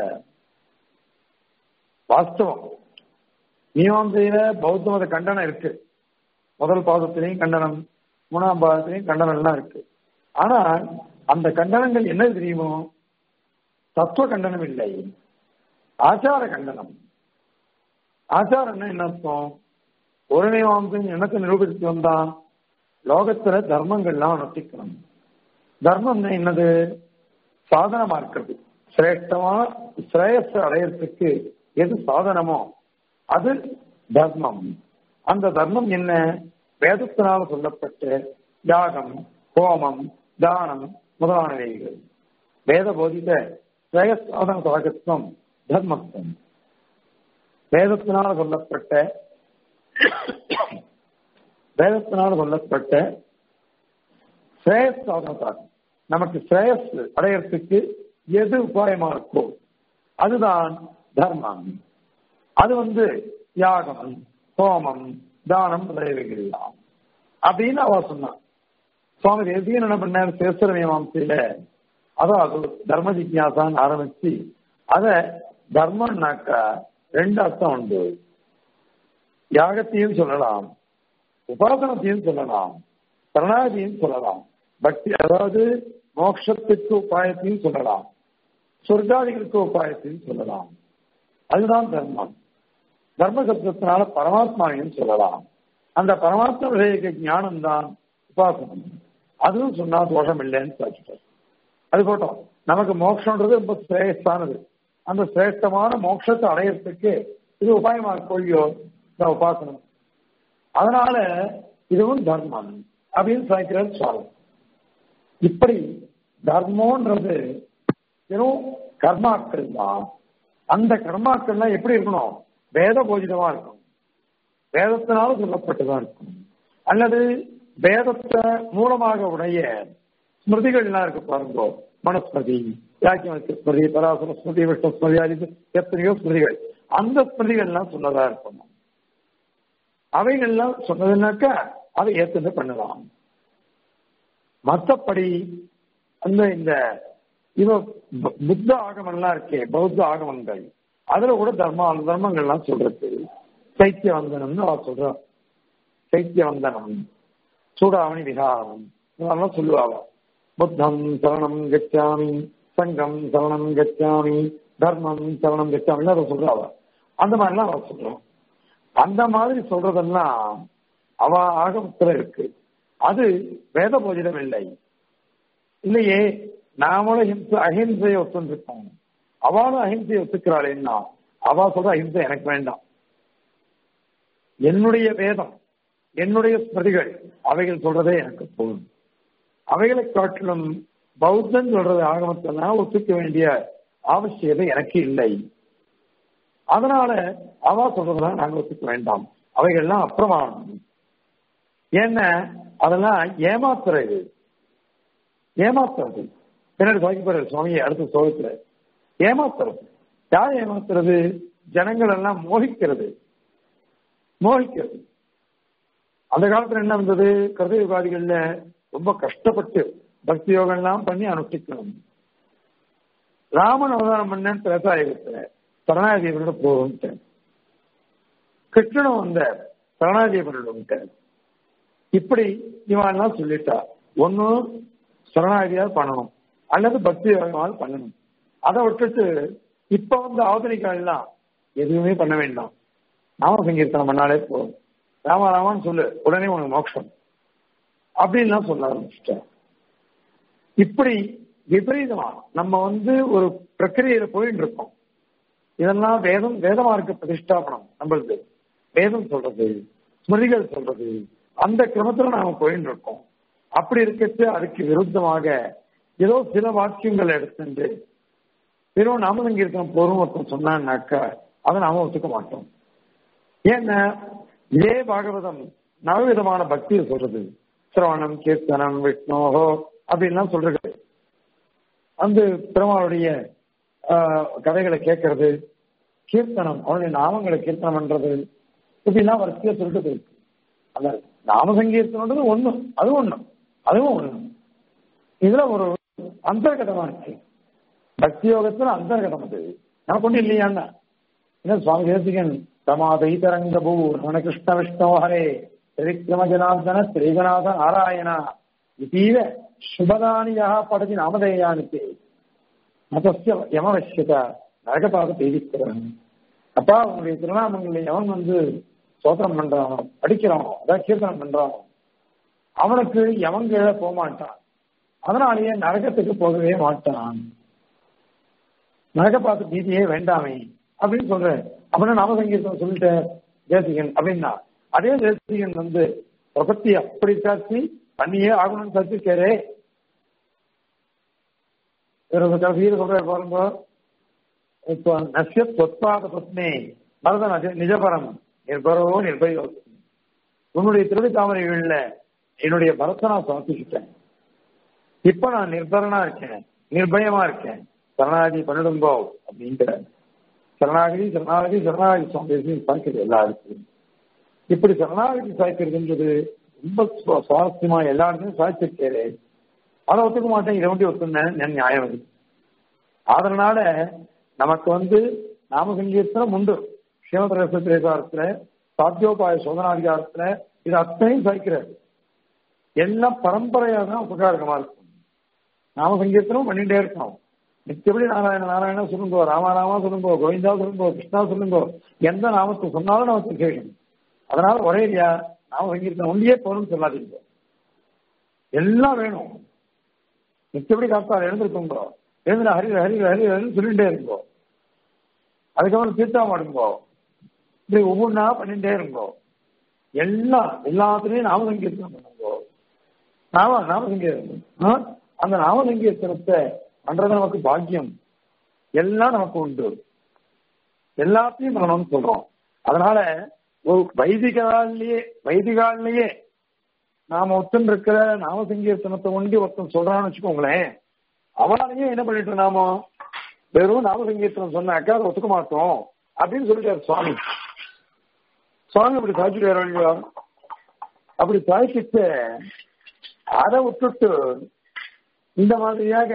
வாஸ்தவம் மீமாம்சையில பௌத்த மத கண்டனம் இருக்கு முதல் பாதத்திலையும் கண்டனம் மூணாம் பாகத்திலையும் கண்டனம்லாம் இருக்கு ஆனா அந்த கண்டனங்கள் என்ன தெரியுமோ தத்துவ கண்டனம் இல்லை ஆச்சார கண்டனம் ஆச்சாரம்னா என்ன அர்த்தம் ஒரு நியமம் என்னத்தை நிரூபித்து வந்தான் லோகத்துல தர்மங்கள்லாம் அனுஷ்டிக்கணும் தர்மம்னா என்னது சாதனமா இருக்கிறது சிரேஷ்டமான சிரேயஸ் அடையறதுக்கு எது சாதனமோ அது தர்மம் அந்த தர்மம் என்ன வேதத்தினால் சொல்லப்பட்ட யாகம் ஹோமம் தானம் முதலானவைகள் வேத போதித ஸ்ரேயஸ் சாதன சாகத்துவம் தர்மத்துவம் வேதத்தினால் சொல்லப்பட்ட வேதத்தினால் சொல்லப்பட்ட ஸ்ரேயஸ் சாதன சாகம் நமக்கு ஸ்ரேயஸ் அடையறதுக்கு எது உபாயமா இருக்கோ அதுதான் தர்மம் அது வந்து யாகம் ஹோமம் தானம் முதலியவைகள் எல்லாம் அப்படின்னு அவ சொன்னான் சுவாமி தேசியன் என்ன பண்ணார் சேஸ்வர மீமாசையில அதாவது தர்ம ஜிக்யாசான்னு ஆரம்பிச்சு அத தர்மம்னாக்கா ரெண்டு அர்த்தம் உண்டு யாகத்தையும் சொல்லலாம் உபாசனத்தையும் சொல்லலாம் சரணாகதியும் சொல்லலாம் பக்தி அதாவது மோட்சத்துக்கு உபாயத்தையும் சொல்லலாம் சொர்க்காதிகளுக்கு உபாயத்தையும் சொல்லலாம் அதுதான் தர்மம் தர்ம சப்தத்தினால பரமாத்மாவையும் சொல்லலாம் அந்த பரமாத்மா விஷயக்க ஞானம் தான் உபாசனம் அதுவும் சொன்னா தோஷம் இல்லைன்னு சொல்லிட்டார் அது போட்டோம் நமக்கு மோட்சம்ன்றது ரொம்ப சிரேஷ்டானது அந்த சிரேஷ்டமான மோட்சத்தை அடையறதுக்கு இது உபாயமா கொள்ளியோ இந்த உபாசனம் அதனால இதுவும் தர்மம் அப்படின்னு சாய்க்கிறார் சுவாமி இப்படி தர்மம்ன்றது வெறும் கர்மாக்கள் தான் அந்த கர்மாக்கள்லாம் எப்படி இருக்கணும் வேத போஜிதமா இருக்கும் வேதத்தினால சொல்லப்பட்டுதான் இருக்கும் அல்லது வேதத்தை மூலமாக உடைய ஸ்மிருதிகள்லாம் இருக்கு பாருங்க மனுஸ்மிருதி யாக்கியமத்து ஸ்மிருதி பராசர ஸ்மிருதி விஷ்ணு ஸ்மிருதி ஆதி எத்தனையோ ஸ்மிருதிகள் அந்த ஸ்மிருதிகள்லாம் சொன்னதா இருக்கணும் அவைகள்லாம் சொன்னதுனாக்கா அதை ஏற்றுந்து பண்ணலாம் மற்றபடி அந்த இந்த இவ புத்த ஆகமம்லாம் இருக்கே பௌத்த ஆகமங்கள் அதுல கூட தர்ம தர்மங்கள்லாம் சொல்றது சைத்திய வந்தனம்னு அவ சொல்றா சைத்திய வந்தனம் சூடாமணி விகாரம் இதெல்லாம் சொல்லுவாங்க புத்தம் சரணம் கச்சாமி சங்கம் சரணம் கச்சாமி தர்மம் சரணம் கச்சாமி அதை சொல்றாவ அந்த மாதிரிலாம் அவ சொல்றோம் அந்த மாதிரி சொல்றதெல்லாம் அவ ஆகமத்துல இருக்கு அது வேத போஜனம் இல்லை இல்லையே நாமளும் ஹிம்ச அஹிம்சையை ஒத்துருக்கோம் அவளும் அஹிம்சையை ஒத்துக்கிறாளேன்னா அவ சொல்ற அஹிம்சை எனக்கு வேண்டாம் என்னுடைய வேதம் என்னுடைய ஸ்மிருதிகள் அவைகள் சொல்றதே எனக்கு போதும் அவைகளை காட்டிலும் பௌத்தன் சொல்றது ஆகமத்தெல்லாம் ஒத்துக்க வேண்டிய அவசியத்தை எனக்கு இல்லை அதனால அவ சொல்றதெல்லாம் நாங்க ஒத்துக்க வேண்டாம் அவைகள்லாம் அப்பிரமாணம் ஏன்னா அதெல்லாம் ஏமாத்துறது ஏமாத்துறது பின்னாடி சாக்கிப்பாரு சுவாமியை அடுத்த சோகத்துல ஏமாத்துறது யார் ஏமாத்துறது ஜனங்கள் எல்லாம் மோகிக்கிறது மோகிக்கிறது அந்த காலத்துல என்ன வந்தது கருதயுகாதிகள்ல ரொம்ப கஷ்டப்பட்டு பக்தி யோகம்லாம் பண்ணி அனுஷ்டிக்கணும் ராமன் அவதாரம் பண்ண திரேதாயுகத்துல சரணாதிபரோட போகும்ட்டு கிருஷ்ணனும் வந்த சரணாதிபரோட இப்படி இவன் சொல்லிட்டா ஒன்னும் சரணாதியால் பண்ணணும் அல்லது பக்தி யோகமால் பண்ணணும் அதை விட்டுட்டு இப்ப வந்து ஆதரிக்கலாம் எதுவுமே பண்ண வேண்டாம் நாம சங்கீர்த்தனம் பண்ணாலே போதும் ராமா ராமான்னு சொல்லு உடனே உனக்கு மோட்சம் அப்படின்லாம் சொல்ல ஆரம்பிச்சிட்டேன் இப்படி விபரீதமா நம்ம வந்து ஒரு பிரக்கிரியில போயிட்டு இருக்கோம் இதெல்லாம் வேதம் வேதமா இருக்க பிரதிஷ்டாபனம் நம்மளுக்கு வேதம் சொல்றது ஸ்மிருதிகள் சொல்றது அந்த கிரமத்துல நாம போயிட்டு இருக்கோம் அப்படி இருக்கச்சு அதுக்கு விருத்தமாக ஏதோ சில வாக்கியங்கள் எடுத்துட்டு வெறும் நாமசங்கீர்த்தனம் போரும் ஒருத்தன் சொன்னான்னாக்கா அதை நாம ஒத்துக்க மாட்டோம் ஏன்னா இதே பாகவதம் நவவிதமான பக்தியை சொல்றது சிரவணம் கீர்த்தனம் விஷ்ணோஹோ அப்படின்லாம் சொல்றது அந்த பெருமாளுடைய கதைகளை கேட்கறது கீர்த்தனம் அவனுடைய நாமங்களை கீர்த்தனம் பண்றது இப்படிலாம் வரிசையா சொல்லிட்டு இருக்கு அந்த நாமசங்கீர்த்தனன்றது ஒண்ணு அது ஒண்ணு அதுவும் ஒண்ணு இதுல ஒரு அந்தர்கதமா இருக்கு பக்தி யோகத்துல அந்தர்கதம் அது நமக்கு ஒண்ணு இல்லையான்னா என்ன சுவாமி தேசிகன் ரமாதை தரங்க பூ ரமண கிருஷ்ண விஷ்ணோ ஹரே திரிக்ரமஜனார்தன திரிகநாத நாராயணா இதீவ சுபதானியா படதி நாமதேயானுக்கு மதஸ்ய யமவசியத நரகபாத பேதிக்கிறவன் அப்பா உங்களுடைய திருநாமங்களில் எவன் வந்து சோதனம் பண்றானோ படிக்கிறானோ அதான் கீர்த்தனம் பண்றானோ அவனுக்கு எவன் கீழே போக மாட்டான் அதனாலேயே நரகத்துக்கு போகவே மாட்டான் நரக பார்த்து பீதியே வேண்டாமே அப்படின்னு சொல்றேன் அப்படின்னா நாம சங்கீதம் சொல்லிட்டு தேசிகன் அப்படின்னா அதே தேசிகன் வந்து பிரபத்தி அப்படி சாட்சி பண்ணியே ஆகணும்னு சாட்சிக்காரே கடைசியில் சொல்ற பாருங்க இப்போ நசிய தொத்பாத பத்னே பரத நஜ நிஜபரம் நிர்பரவோ நிர்பயோ உன்னுடைய திருடி தாமரைகள்ல என்னுடைய பரத்தை நான் சமர்ப்பிச்சுட்டேன் இப்ப நான் நிர்பரனா இருக்கேன் நிர்பயமா இருக்கேன் சரணாகதி பண்ணிடுங்கோ அப்படிங்கிற சரணாகதி சரணாகதி சரணாகதி சுவாமி சாய்க்கிறது எல்லாருக்கும் இப்படி சரணாகதி சாய்க்கிறதுன்றது ரொம்ப சுவாரஸ்யமா எல்லா இடத்துலையும் சாய்ச்சிருக்கேன் அதை ஒத்துக்க மாட்டேன் இதை மட்டும் ஒத்துனேன் நியாயம் அது அதனால நமக்கு வந்து நாம சங்கீர்த்தனம் உண்டு ஸ்ரீமதரசத்திரேசாரத்துல சாத்தியோபாய சோதனாதிகாரத்துல இது அத்தனையும் சாய்க்கிறார் எல்லாம் பரம்பரையா தான் உபகாரகமா இருக்கும் நாம சங்கீர்த்தனம் பண்ணிட்டே இருக்கணும் நிச்சயப்படி நாராயண நாராயணா சொல்லுங்கோ ராமாராமா சொல்லுங்கோ கோவிந்தா சொல்லுங்கோ கிருஷ்ணா சொல்லுங்கோ எந்த நாமத்தை சொன்னாலும் நமக்கு கேட்கணும் அதனால ஒரே இல்லையா நாம சங்கீர்த்தனம் ஒன்றியே போகணும்னு சொல்லாதீங்க எல்லாம் வேணும் மிச்சபடி காத்தால் எழுந்திருக்குங்கோ எழுந்து ஹரி ஹரி ஹரி ஹரின்னு சொல்லிட்டே இருங்கோ அதுக்கப்புறம் தீர்த்தா மாடுங்கோ இப்படி ஒவ்வொன்றா பண்ணிட்டே இருங்கோ எல்லாம் எல்லாத்துலயும் நாம சங்கீர்த்தனம் பண்ணுங்கோ நாம நாம சங்கீர்த்தனம் அந்த நாம சங்கீர்த்தனத்தை பண்றது நமக்கு பாக்கியம் எல்லாம் நமக்கு உண்டு எல்லாத்தையும் பண்ணணும்னு சொல்றோம் அதனால ஒரு வைதிகாலேயே வைதிகாலேயே நாம ஒத்துன்னு இருக்கிற நாம சங்கீர்த்தனத்தை ஒண்டி ஒருத்தன் சொல்றான்னு வச்சுக்கோங்களேன் அவனாலேயே என்ன பண்ணிட்டு நாம வெறும் நாம சங்கீர்த்தனம் சொன்னாக்கா அதை ஒத்துக்க மாட்டோம் அப்படின்னு சொல்லிட்டாரு சுவாமி சுவாமி அப்படி சாய்ச்சிட்டாரு இல்லையா அப்படி சாய்ச்சிட்டு அதை விட்டுட்டு இந்த மாதிரியாக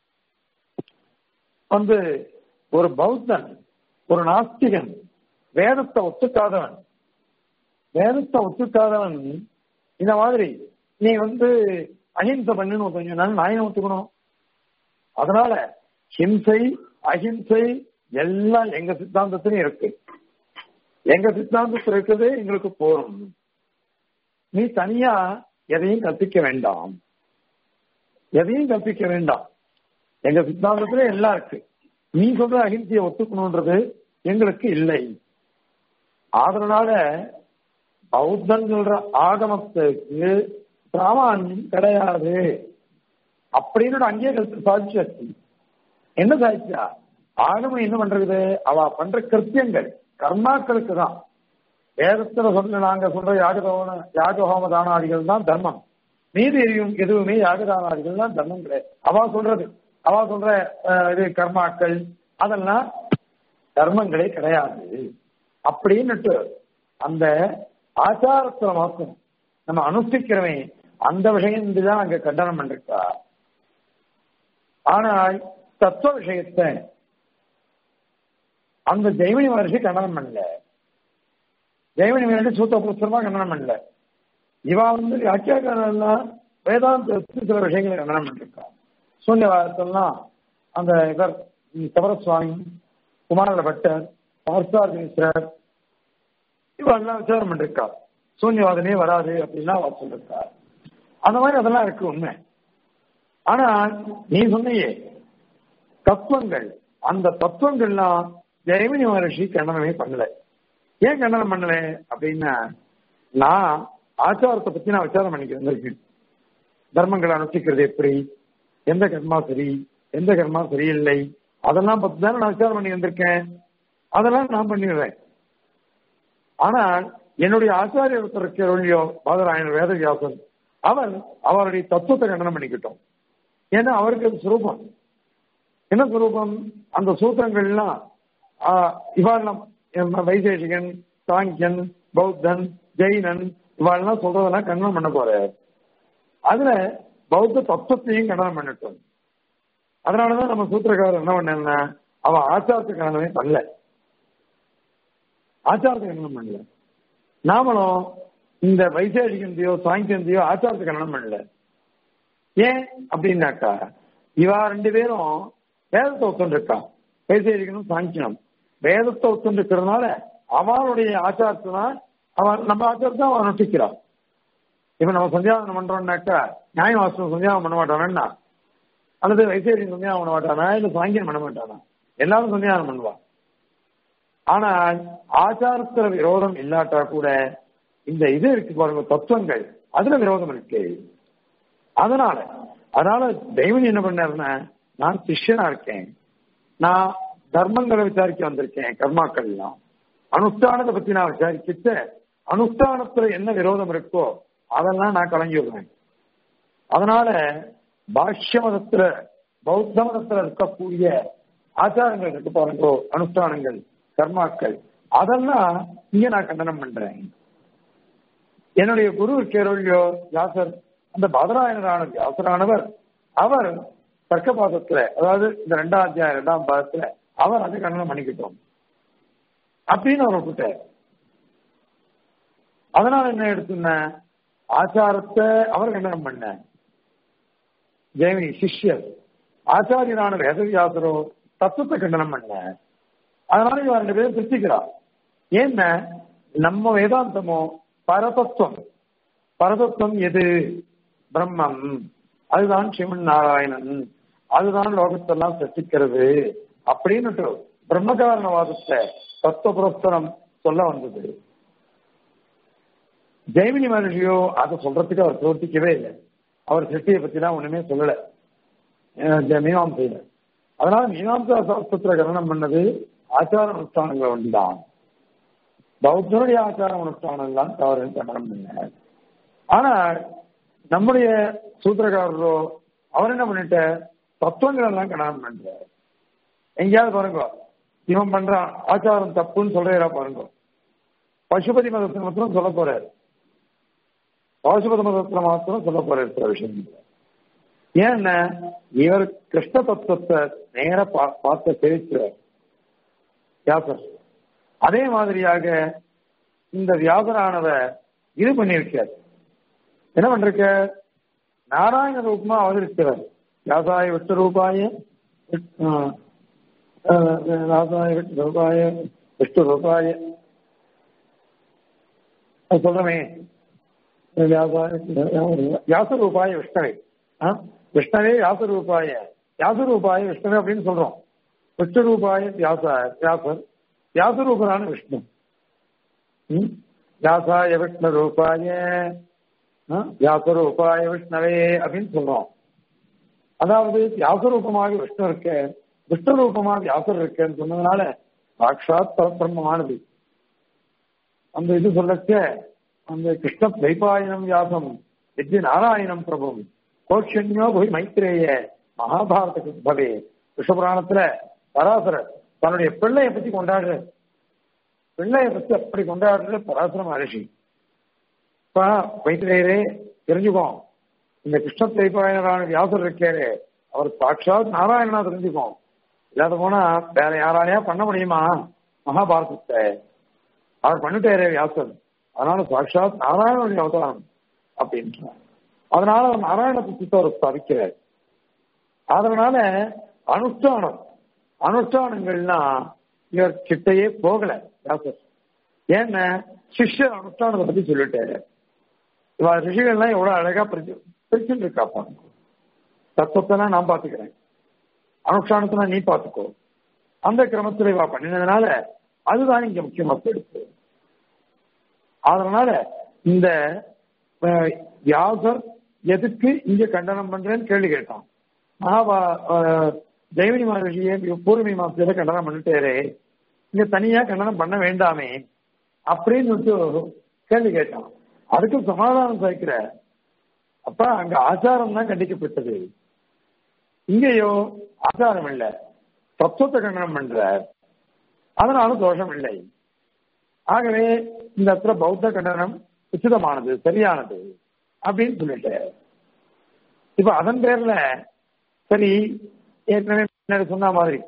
வந்து ஒரு பௌத்தன் ஒரு நாஸ்திகன் வேதத்தை ஒத்துக்காதவன் வேதத்தை ஒத்துக்காதவன் இந்த மாதிரி நீ வந்து அஹிம்சை பண்ணுன்னு கொஞ்சம் நாள் நான் ஒத்துக்கணும் அதனால ஹிம்சை அஹிம்சை எல்லாம் எங்க சித்தாந்தத்திலும் இருக்கு எங்க சித்தாந்தத்தில் இருக்கிறது எங்களுக்கு போரும் நீ தனியா எதையும் கற்பிக்க வேண்டாம் எதையும் கற்பிக்க வேண்டாம் எங்க சித்தாந்தத்துல எல்லாம் இருக்கு நீ சொல்ற அஹிம்சையை ஒத்துக்கணும்ன்றது எங்களுக்கு இல்லை அதனால பௌத்தன் சொல்ற ஆகமத்துக்கு பிராமான்யம் கிடையாது அப்படின்னு அங்கேயே கருத்து சாதிச்சாச்சு என்ன சாதிச்சா ஆகமம் என்ன பண்றது அவ பண்ற கிருத்தியங்கள் கர்மாக்களுக்கு தான் வேதத்துல சொல்ல நாங்க சொல்ற யாகதோன யாகஹோம தானாதிகள் தான் தர்மம் மீதி எரியும் எதுவுமே யாகதானாதிகள் தான் தர்மம் கிடையாது அவ சொல்றது அவ சொல்ற இது கர்மாக்கள் அதெல்லாம் தர்மங்களே கிடையாது அப்படின்னுட்டு அந்த ஆச்சாரத்துல மாத்தம் நம்ம அனுஷ்டிக்கிறவன் அந்த விஷயம் தான் அங்க கண்டனம் பண்ணிருக்கா ஆனால் தத்துவ விஷயத்தை அந்த ஜெய்மனி மகர்ஷி கண்டனம் பண்ணல ஜெய்மனி மகர்ஷி சூத்த புஸ்தகமா கண்டனம் பண்ணல இவா வந்து வியாக்கியாக்காரெல்லாம் வேதாந்த சில விஷயங்களை கண்டனம் பண்ணிருக்கா சூன்யவாதத்தெல்லாம் அந்த இவர் சபரசுவாமி குமார பட்டர் பார்த்தார் மிஸ்ரர் இவெல்லாம் விசாரம் பண்ணிருக்கா சூன்யவாதனே வராது அப்படின்னா அவர் சொல்லிருக்கா அந்த மாதிரி அதெல்லாம் இருக்கு உண்மை ஆனா நீ சொன்னியே தத்துவங்கள் அந்த தத்துவங்கள்லாம் ஜெயமினி மகர்ஷி கண்டனமே பண்ணல ஏன் கண்டனம் பண்ணல அப்படின்னா நான் ஆச்சாரத்தை பத்தி நான் விசாரம் பண்ணிக்கிறேன் தர்மங்களை அனுஷ்டிக்கிறது எப்படி எந்த கர்மா சரி எந்த கர்மா சரியில்லை அதெல்லாம் பத்தி தானே நான் விசாரம் பண்ணி வந்திருக்கேன் அதெல்லாம் நான் பண்ணிடுறேன் ஆனால் என்னுடைய ஆச்சாரிய ஒருத்தர் இருக்கிற பாதராயணர் வேதவியாசன் அவர் அவருடைய தத்துவத்தை கண்டனம் பண்ணிக்கிட்டோம் ஏன்னா அவருக்கு அது சுரூபம் என்ன சுரூபம் அந்த சூத்திரங்கள்லாம் இவாள்லாம் வைசேஷிகன் சாங்கியன் பௌத்தன் ஜெயினன் இவாள்லாம் சொல்றதெல்லாம் கண்டனம் பண்ண போற அதுல பௌத்த தத்துவத்தையும் கண்டனம் பண்ணிட்டோம் அதனாலதான் நம்ம சூத்திரக்காரர் என்ன பண்ண அவன் ஆச்சாரத்தை கண்டனமே பண்ணல ஆச்சாரத்தை கண்டனம் பண்ணல நாமளும் இந்த வைசேஷிகந்தையோ சாங்கியந்தையோ ஆச்சாரத்தை கண்டனம் பண்ணல ஏன் அப்படின்னாக்கா இவா ரெண்டு பேரும் வேதத்தை ஒத்துருக்கான் வைசேஷிகனும் சாங்கியனும் வேதத்தை ஒத்துருக்கிறதுனால அவனுடைய ஆச்சாரத்தை தான் அவன் நம்ம ஆச்சாரத்தை அவன் நொட்டிக்கிறான் இப்ப நம்ம சந்தியாவனம் பண்றோம்னாக்கா நியாயவாசம் சந்தியாவனம் பண்ண மாட்டானா அல்லது வைசேஷன் சந்தியாவனம் பண்ண மாட்டானா இல்ல சாங்கியம் பண்ண மாட்டானா எல்லாரும் சந்தியாவனம் பண்ணுவான் ஆனா ஆச்சாரத்துல விரோதம் இல்லாட்டா கூட இந்த இது இருக்கு பாருங்க தத்துவங்கள் அதுல விரோதம் இருக்கு அதனால அதனால தெய்வம் என்ன பண்ணாருன்னா நான் சிஷ்யனா இருக்கேன் நான் தர்மங்களை விசாரிக்க வந்திருக்கேன் கர்மாக்கள் எல்லாம் அனுஷ்டானத்தை பத்தி நான் விசாரிச்சுட்டு அனுஷ்டானத்துல என்ன விரோதம் இருக்கோ அதெல்லாம் நான் கலங்கிடுவேன் அதனால பாஷ்ய மதத்துல பௌத்த மதத்துல இருக்கக்கூடிய ஆச்சாரங்கள் இருக்கு பாருங்க அனுஷ்டானங்கள் கர்மாக்கள் அதெல்லாம் இங்க நான் கண்டனம் பண்றேன் என்னுடைய குரு கேரளியோ வியாசர் அந்த பதராயனரான வியாசரானவர் அவர் தர்க்கபாதத்துல அதாவது இந்த ரெண்டாம் அத்தியாயம் ரெண்டாம் பாதத்துல அவர் அதை கண்டனம் பண்ணிக்கிட்டோம் அப்படின்னு அவர் விட்டார் அதனால என்ன எடுத்துன ஆச்சாரத்தை அவர் கண்டனம் பண்ண ஜெயமினி சிஷ்யர் ஆச்சாரியனான வேதவியாசரோ தத்துவத்தை கண்டனம் பண்ண அதனால இவன் ரெண்டு பேரும் பிரிச்சுக்கிறார் ஏன்னா நம்ம வேதாந்தமோ பரதத்துவம் பரதத்துவம் எது பிரம்மம் அதுதான் சிவன் நாராயணன் அதுதான் லோகத்தெல்லாம் சசிக்கிறது அப்படின்னு பிரம்மகாரணவாதத்தை தத்துவ புரஸ்தரம் சொல்ல வந்தது ஜெய்மினி மகர்ஷியோ அதை சொல்றதுக்கு அவர் பிரவர்த்திக்கவே இல்லை அவர் சிருஷ்டியை பத்தி தான் ஒண்ணுமே சொல்லல மீமாம்சையில அதனால மீமாம்சா சாஸ்திரத்துல கரணம் பண்ணது ஆச்சார அனுஷ்டானங்களை ஒன்றுதான் பௌத்தனுடைய ஆச்சார அனுஷ்டானம் தான் தவறு கண்டனம் பண்ணார் ஆனா நம்முடைய சூத்திரக்காரரோ அவர் என்ன பண்ணிட்ட தத்துவங்கள் எல்லாம் கண்டனம் பண்றார் எங்கேயாவது பாருங்க இவன் பண்றான் ஆச்சாரம் தப்புன்னு சொல்றா பாருங்க பசுபதி மதத்தை மாத்திரம் சொல்ல போறாரு பசுபதி மதத்துல மாத்திரம் சொல்ல போறாரு சில விஷயம் ஏன்னா இவர் கிருஷ்ண தத்துவத்தை நேர பார்த்த தெரிவிக்கிறார் வியாசர் அதே மாதிரியாக இந்த வியாசரானவர் இது பண்ணியிருக்கார் என்ன பண்றிருக்க நாராயண ரூபமா அவதரிக்கிறார் வியாசாய விட்டு ரூபாய ராசாய விட்டு ரூபாய விஷ்ணு ரூபாய சொல்றமே வியாசரூபாய விஷ்ணவே விஷ்ணவே வியாசரூபாய வியாசரூபாய விஷ்ணவே அப்படின்னு சொல்றோம் விஷ்ணுரூபாய வியாச வியாசர் வியாசரூபரான விஷ்ணு வியாசாய விஷ்ணு ரூபாய வியாசரூபாய விஷ்ணவே அப்படின்னு சொல்றோம் அதாவது வியாசரூபமாக விஷ்ணு இருக்க விஷ்ணு ரூபமாக வியாசர் இருக்கேன்னு சொன்னதுனால சாட்சாத் பரபிரம்மமானது அந்த இது சொல்லச்ச அந்த கிருஷ்ண வைபாயனம் வியாசம் வித்ய நாராயணம் பிரபும் கோஷன்யோ போய் மைத்ரேய மகாபாரத பவே விஷபுராணத்துல பராசரர் தன்னுடைய பிள்ளைய பத்தி கொண்டாடுற பிள்ளைய பத்தி அப்படி கொண்டாடுற பராசர மகர்ஷி இப்ப மைத்ரேயரே தெரிஞ்சுக்கோ இந்த கிருஷ்ண வைபாயனரான வியாசர் இருக்காரு அவர் சாட்சாத் நாராயணனா தெரிஞ்சுக்கோம் இல்லாத போனா வேற யாராலையா பண்ண முடியுமா மகாபாரதத்தை அவர் பண்ணிட்டாரு வியாசர் அதனால சாட்சாத் நாராயணனுடைய அவதாரம் அப்படின்றார் அதனால அவர் நாராயண புத்தத்தை அவர் ஸ்தாபிக்கிறார் அதனால அனுஷ்டானம் அனுஷ்டானங்கள்னா இவர் கிட்டையே போகல வியாசர் ஏன்னா சிஷ்யர் அனுஷ்டானத்தை பத்தி சொல்லிட்டாரு இவ ரிஷிகள்லாம் எவ்வளவு அழகா பிரிச்சு பிரிச்சுட்டு இருக்கா பாருங்க தத்துவத்தை நான் பாத்துக்கிறேன் அனுஷ்டானத்தை நீ பாத்துக்கோ அந்த கிரமத்துல இவா பண்ணினதுனால அதுதான் இங்க முக்கியமா எடுத்து அதனால இந்த வியாசர் எதுக்கு இங்க கண்டனம் பண்றேன்னு கேள்வி கேட்டான் மகாபா ஜெயமணி மகர்ஷியை பூர்வமி மாசத்துல கண்டனம் பண்ணிட்டாரு இங்க தனியா கண்டனம் பண்ண வேண்டாமே அப்படின்னு கேள்வி கேட்டான் அதுக்கு சமாதானம் சாய்க்கிற அப்ப அங்க ஆச்சாரம் தான் கண்டிக்கப்பட்டது இங்கேயோ ஆச்சாரம் இல்லை தத்துவத்தை கண்டனம் பண்ற அதனால தோஷம் இல்லை ஆகவே இந்த இடத்துல பௌத்த கண்டனம் உச்சிதமானது சரியானது அப்படின்னு சொல்லிட்டு இப்ப அதன் பேர்ல சரி ஏற்கனவே முன்னாடி சொன்ன மாதிரி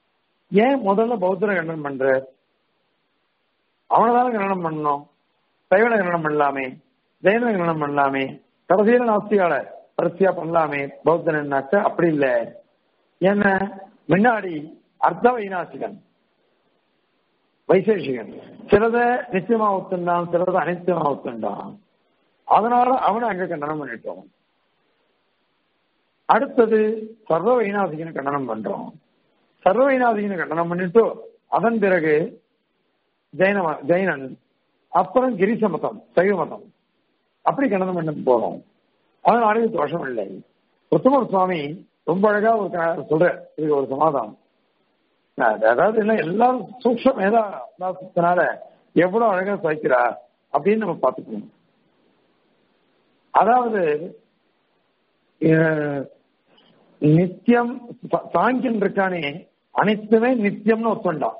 ஏன் முதல்ல பௌத்தரை கண்டனம் பண்ற அவனைதான கண்டனம் பண்ணணும் சைவன கணனம் பண்ணலாமே ஜெயன கணனம் பண்ணலாமே கடைசியில நாஸ்திகால வரிசையா பண்ணலாமே பௌத்தனாக்க அப்படி இல்லை என்ன முன்னாடி அர்த்த வைநாசிகன் வைசேஷிகன் சிலத நிச்சயமா ஒத்துண்டான் சிலத அனித்தியமா ஒத்துண்டான் அதனால அவனை அங்க கண்டனம் பண்ணிட்டோம் அடுத்தது சர்வ வைநாசிகனை கண்டனம் பண்றோம் சர்வ வைநாசிகனை கண்டனம் பண்ணிட்டு அதன் பிறகு ஜெயின ஜெயினன் அப்புறம் கிரிச மதம் சைவ மதம் அப்படி கண்டனம் பண்ண போறோம் அதனால இது தோஷம் இல்லை உத்தமர் சுவாமி ரொம்ப அழகா ஒரு க- சொல்ற இது ஒரு சமாதானம் அது- அதாவது என்ன எல்லாரும் சூக்ஷம் மேதாசத்தினால எவ்வளவு அழகா சாய்க்கிறா அப்படின்னு நம்ம பார்த்துக்கணும் அதாவது அஹ், நித்தியம் சா- சாங்கியன் இருக்கானே அனைத்துமே நித்தியம்னு ஒத்துண்டான்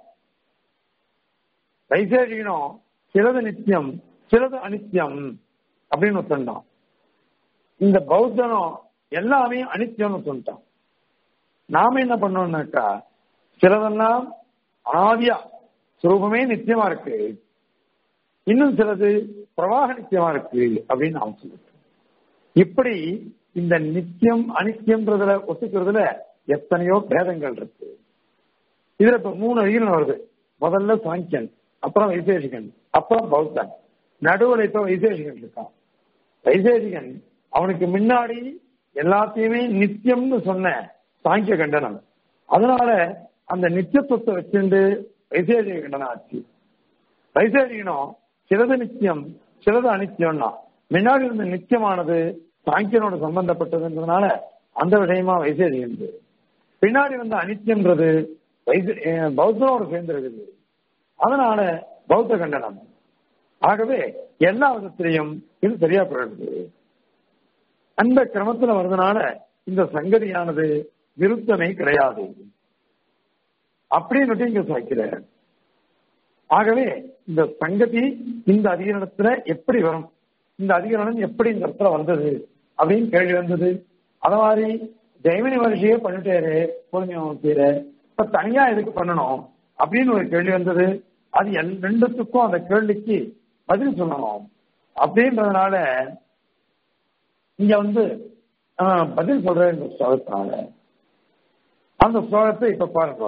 வைசேஷிகனும் சிலது நித்தியம் சிலது அனித்தியம் அப்படின்னு ஒத்துண்டான் இந்த பௌத்தனும் எல்லாமே அனித்தியம்னு ஒத்துண்டான் நாம என்ன பண்ணோம்னாக்கா சிலதெல்லாம் அனாதியா சுரூபமே நித்தியமா இருக்கு இன்னும் சிலது பிரவாக நித்தியமா இருக்கு அப்படின்னு நாம் சொல்லிட்டோம் இப்படி இந்த நித்தியம் அனித்தியம்ன்றதுல ஒத்துக்கிறதுல எத்தனையோ பேதங்கள் இருக்கு இதுல இப்ப மூணு அதிகம் வருது முதல்ல சாங்கியன் அப்புறம் வைசேஷிகன் அப்புறம் பௌத்தன் நடுவுல இப்ப வைசேஷிகன் இருக்கான் வைசேஷிகன் அவனுக்கு முன்னாடி எல்லாத்தையுமே நித்தியம்னு சொன்ன சாங்கிய கண்டனம் அதனால அந்த நித்தியத்துவத்தை வச்சுண்டு வைசேஷிக கண்டனம் ஆச்சு வைசேஷிகனும் சிலது நித்தியம் சிலது அனித்தியம்னா முன்னாடி இருந்த நித்தியமானது சாங்கியனோட சம்பந்தப்பட்டதுன்றதுனால அந்த விஷயமா வைசேஷிகன் பின்னாடி வந்த அனித்தியம்ன்றது வைச- அஹ் பௌத்தனோட சேர்ந்து இருக்குது அதனால பௌத்த கண்டனம் ஆகவே எல்லா விதத்திலையும் இது சரியா போயிடுது அந்த கிரமத்துல வர்றதுனால இந்த சங்கதியானது விருத்தமே கிடையாது அப்படின்னு இங்க சாய்க்கிறார் ஆகவே இந்த சங்கதி இந்த அதிகரணத்துல எப்படி வரும் இந்த அதிகரணம் எப்படி இந்த இடத்துல வந்தது அப்படின்னு கேள்வி வந்தது அத மாதிரி ஜெயமணி மகர்ஷியே பண்ணிட்டாரு பொறுமையாமத்தீர இப்ப தனியா எதுக்கு பண்ணணும் அப்படின்னு ஒரு கேள்வி வந்தது அது எல் ரெண்டுத்துக்கும் அந்த கேள்விக்கு பதில் சொல்லணும் அப்படின்றதுனால இங்க வந்து ஆஹ், பதில் சொல்ற இந்த ஸ்லோகத்தினால அந்த ஸ்லோகத்தை இப்ப பாருங்க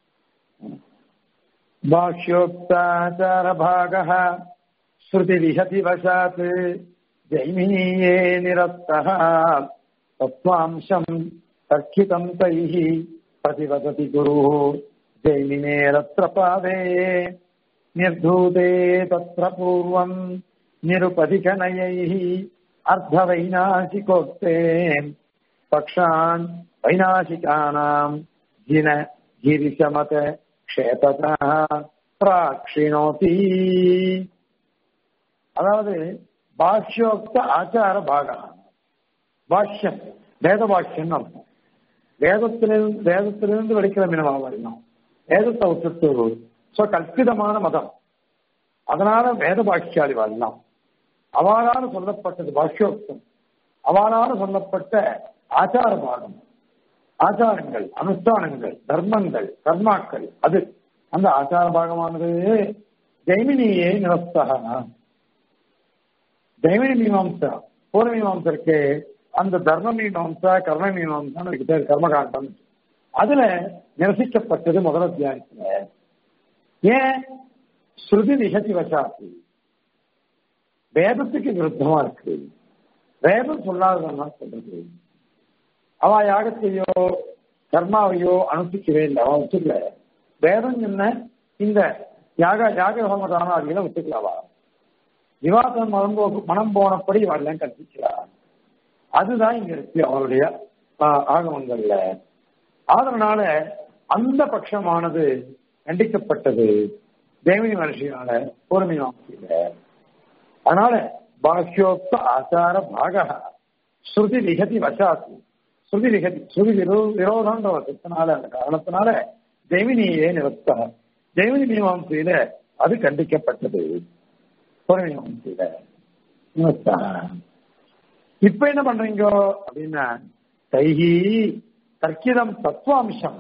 भाष्योक्ताचारभागः श्रुतिविहति वशात् जैमिनीये निरस्तः तत्त्वांशम् तर्कितम् तैः प्रतिवदति गुरुः जैमिनेरत्र पादे निर्धूते तत्र पूर्वम् निरुपधिकनयैः अर्धवैनाशिकोक्ते पक्षान् वैनाशिकानाम् जिन गिरिशमत க்ஷேபதா பிராக்ஷிணோதி அதாவது பாஷ்யோக்த ஆச்சார பாகா பாஷ்யம் வேத பாஷ்யம் அர்த்தம் வேதத்திலிருந்து வேதத்திலிருந்து வெடிக்கிற மினவா வரணும் வேதத்தை விட்டுட்டு சோ கல்பிதமான மதம் அதனால வேத பாஷ்யாதி வரலாம் அவாறான சொல்லப்பட்டது பாஷ்யோக்தம் அவாறான சொல்லப்பட்ட ஆச்சார பாகம் ஆச்சாரங்கள் அனுஷ்டானங்கள் தர்மங்கள் கர்மாக்கள் அது அந்த ஆச்சார பாகமானது ஜெய்மினியே நிரஸ்தகா ஜெய்மினி மீமாம்சா பூர்வ மீமாம்சருக்கு அந்த தர்ம மீமாம்சா கர்ம மீமாம்சான்னு இருக்கு பேர் கர்மகாண்டம் அதுல நிரசிக்கப்பட்டது முதல் அத்தியாயத்துல ஏன் ஸ்ருதி நிகழ்ச்சி வசாத்தி வேதத்துக்கு விருத்தமா இருக்கு வேதம் சொல்லாததான் சொல்றது அவ யாகத்தையோ கர்மாவையோ அனுஷ்டிக்கவே இல்லை அவன் ஒத்துக்கல வேதம் என்ன இந்த யாக யாக ஹோமதான அதிகம் ஒத்துக்கலாவா விவாதம் மனம் போ மனம் போனபடி வரலாம் கற்பிக்கிறார் அதுதான் இங்க இருக்கு அவருடைய ஆஹ், ஆகமங்கள்ல அதனால அந்த பட்சமானது கண்டிக்கப்பட்டது தேவினி மனுஷியால பூர்ணிமாசியில அதனால பாஷ்யோக்த ஆச்சார பாக ஸ்ருதி விகதி வசாத்து ஸ்ருதி விகதி ஸ்ருதி விரோ விரோதன்ற வசத்தினால அந்த காரணத்தினால ஜெய்மினியே நிறுத்த ஜெய்மினி மீமாம்சையில அது கண்டிக்கப்பட்டது பூர்ண மீமாம்சையில நிறுத்தா. இப்ப என்ன பண்றீங்க அப்படின்னா தைகி தர்க்கிதம் தத்துவாம்சம்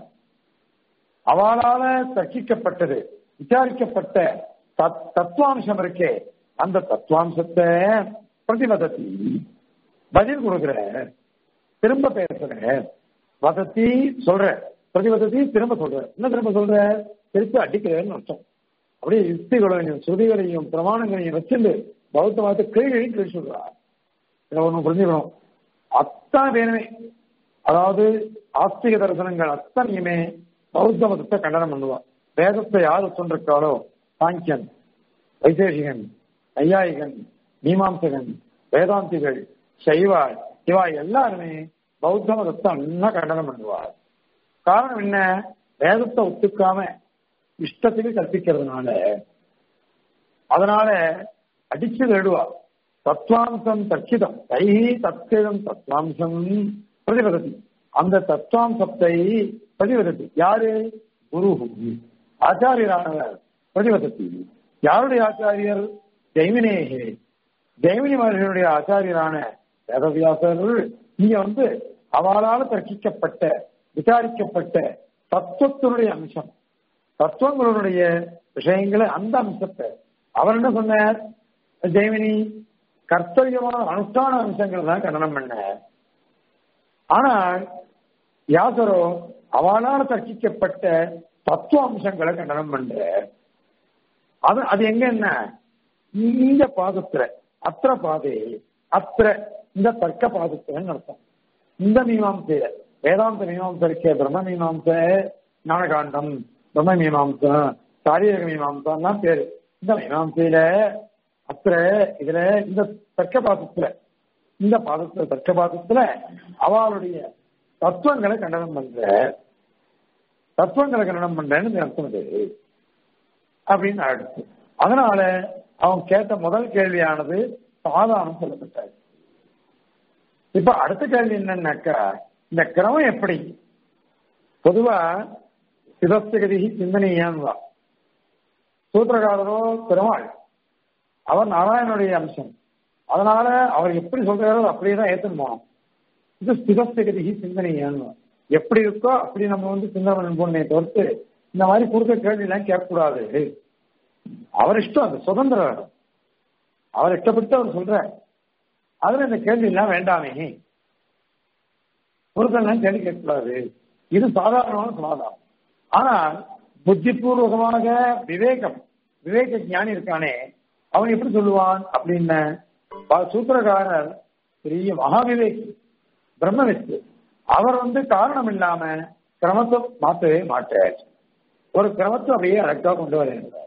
அவளால தர்க்கிக்கப்பட்டது விசாரிக்கப்பட்ட தத்- தத்துவாம்சம் இருக்கே அந்த தத்துவாம்சத்தை பிரதிபதத்தி பதில் கொடுக்குற திரும்ப பேசுற வதத்தி சொல்ற பிரதிபதத்தி திரும்ப சொல்ற என்ன திரும்ப சொல்ற திருப்பி அடிக்கிறேன்னு அர்த்தம் அப்படியே யுக்திகளையும் ஸ்ருதிகளையும் பிரமாணங்களையும் வச்சிருந்து பௌத்த மதத்தை கீழையும் கீழ் சொல்றா இதை ஒண்ணு புரிஞ்சுக்கணும் அத்தனை பேருமே அதாவது ஆஸ்திக தரிசனங்கள் அத்தனையுமே பௌத்த மதத்தை கண்டனம் பண்ணுவா வேதத்தை யாரு சொல்றாலோ சாங்கியன் வைசேஷிகன் ஐயாயிகன் மீமாம்சகன் வேதாந்திகள் சைவாள் இவா எல்லாருமே பௌத்த மதத்தை அண்ணா கண்டனம் பண்ணுவார் காரணம் என்ன வேதத்தை ஒத்துக்காம இஷ்டத்துக்கு கற்பிக்கிறதுனால அதனால அடிச்சு தேடுவா தத்துவாம்சம் தர்க்கிதம் தைஹி தத்கிதம் தத்துவாம்சம் பிரதிபதத்தி அந்த தத்துவாம்சத்தை பிரதிபதத்தி யாரு குரு ஆச்சாரியரானவர் பிரதிபதத்தி யாருடைய ஆச்சாரியர் ஜெய்மினேகே ஜெய்மினி மகர்களுடைய ஆச்சாரியரான வேதவியாசர் இங்க வந்து அவளால் தர்க்கிக்கப்பட்ட விசாரிக்கப்பட்ட தத்துவத்தினுடைய அம்சம் தத்துவங்களுடைய விஷயங்களை அந்த அம்சத்தை அவர் என்ன சொன்னார் ஜெய்மினி கர்த்தவியமான அனுஷ்டான அம்சங்கள் தான் கண்டனம் பண்ண ஆனால் யாசரோ அவளால் தர்க்கிக்கப்பட்ட தத்துவ அம்சங்களை கண்டனம் பண்ற அது அது எங்க என்ன இந்த பாதத்துல அத்திர பாதே அத்திர இந்த தர்க்க பாதத்துல அர்த்தம் இந்த மீமாம்சையில வேதாந்த மீமாம்சை இருக்க பிரம்ம மீமாம்ச ஞானகாண்டம் பிரம்ம மீமாம்சம் சாரீரக மீமாம்சம் பேரு இந்த மீமாம்சையில அத்திர இதுல இந்த தர்க்க பாதத்துல இந்த பாதத்துல தர்க்க பாதத்துல அவளுடைய தத்துவங்களை கண்டனம் பண்ற தத்துவங்களை கண்டனம் பண்றேன்னு அர்த்தம் அது அப்படின்னு அடுத்து அதனால அவன் கேட்ட முதல் கேள்வியானது சாதாரணம் சொல்லப்பட்டார் இப்ப அடுத்த கேள்வி என்னன்னாக்கா இந்த கிரமம் எப்படி பொதுவா சிதஸ்தகதி சிந்தனையான்வா சூத்திரகாரரோ பெருமாள் அவர் நாராயணனுடைய அம்சம் அதனால அவர் எப்படி சொல்றாரோ அப்படியே தான் ஏற்றுன்னு போனோம் இது ஸ்திதஸ்தகதி சிந்தனையான்வா எப்படி இருக்கோ அப்படி நம்ம வந்து சிந்தனை போனே தவிர்த்து இந்த மாதிரி கொடுத்த கேள்வி எல்லாம் கேட்கக்கூடாது அவர் இஷ்டம் அது சுதந்திரம் அவர் இஷ்டப்பட்டு அவர் சொல்ற அதுல இந்த கேள்வி எல்லாம் வேண்டாமே பொருத்தெல்லாம் கேள்வி கேட்கக்கூடாது இது சாதாரணமான சமாதானம் ஆனால் புத்திபூர்வகமாக விவேகம் விவேக ஞானி இருக்கானே அவன் எப்படி சொல்லுவான் அப்படின்னு சூத்திரகாரர் பெரிய மகாவிவேகி பிரம்மவித்து அவர் வந்து காரணம் இல்லாம கிரமத்தை மாற்றவே மாட்டார் ஒரு கிரமத்தை அப்படியே அழகா கொண்டு வருகிறார்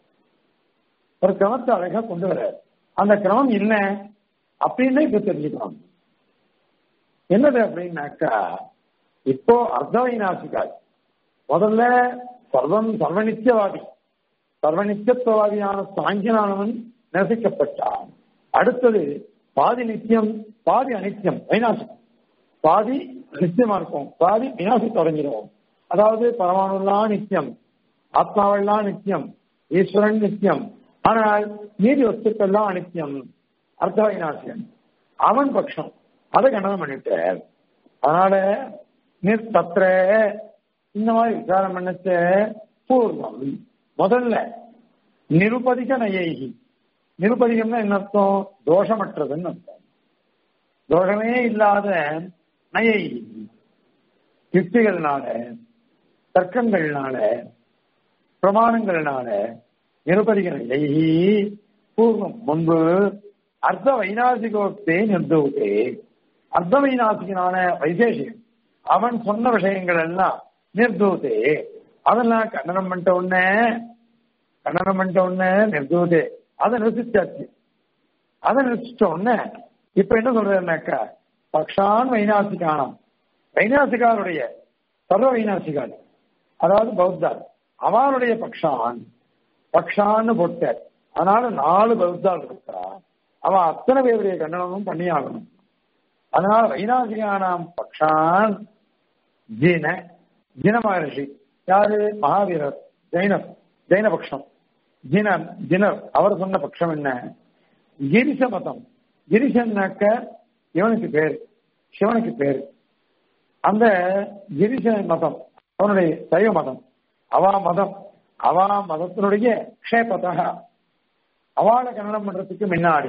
ஒரு கிரமத்தை அழகா கொண்டு வர அந்த கிரமம் என்ன அப்படின்னு இப்ப தெரிஞ்சுக்கணும் என்னது அப்படின்னாக்கா இப்போ அர்த்தவைநாசிகாய் முதல்ல சர்வம் சர்வநித்தியவாதி சர்வநித்தியத்துவவாதியான சாங்கியனானவன் நிரசிக்கப்பட்டான் அடுத்தது பாதி நித்தியம் பாதி அனித்தியம் வைநாசிகம் பாதி நித்தியமா இருக்கும் பாதி விநாசத்தை அடைஞ்சிருவோம் அதாவது பரமாணுலாம் நித்தியம் ஆத்மாவெல்லாம் நித்தியம் ஈஸ்வரன் நித்தியம் ஆனால் நீதி வஸ்துக்கள்லாம் அனித்தியம் அர்த்த விநாசியம் அவன் பட்சம் அதை கண்டனம் பண்ணிட்டார் அதனால நிர்தத்திர இந்த மாதிரி விசாரம் பண்ணச்ச பூர்வம் முதல்ல நிருபதிக நயைகி நிருபதிகம்னா என்ன அர்த்தம் தோஷமற்றதுன்னு அர்த்தம் தோஷமே இல்லாத நயைகி யுக்திகள்னால தர்க்கங்கள்னால பிரமாணங்கள்னால நிருபதிக நயைகி பூர்வம் முன்பு அர்த்த வைநாசிகோக்தே நிர்தூதே அர்த்த வைநாசிகனான வைசேஷிகன் அவன் சொன்ன விஷயங்கள் எல்லாம் நிர்தூதே அதெல்லாம் கண்டனம் பண்ணிட்ட உடனே கண்டனம் பண்ணிட்ட உடனே நிர்தூதே அதை நிறுத்திச்சாச்சு அதை நிறுத்திட்ட உடனே இப்ப என்ன சொல்றதுனாக்கா பக்ஷான் வைநாசிகானம் வைநாசிகாருடைய சர்வ வைநாசிகால் அதாவது பௌத்தார் அவருடைய பக்ஷான் பக்ஷான்னு போட்டார் அதனால நாலு பௌத்தால் இருக்கா அவன் அத்தனை பேருடைய கண்டனமும் பண்ணி ஆகணும் அதனால வைநாசிகானாம் பக்ஷான் ஜீன ஜின மகர்ஷி யாரு மகாவீரர் ஜெயினர் ஜெயின பட்சம் ஜினர் ஜினர் அவர் சொன்ன பட்சம் என்ன கிரிச மதம் கிரிசன்னாக்க இவனுக்கு பேர் சிவனுக்கு பேர் அந்த கிரிச மதம் அவனுடைய சைவ மதம் அவா மதம் அவா மதத்தினுடைய க்ஷேபத்தக அவளை கன்னடம் பண்றதுக்கு முன்னாடி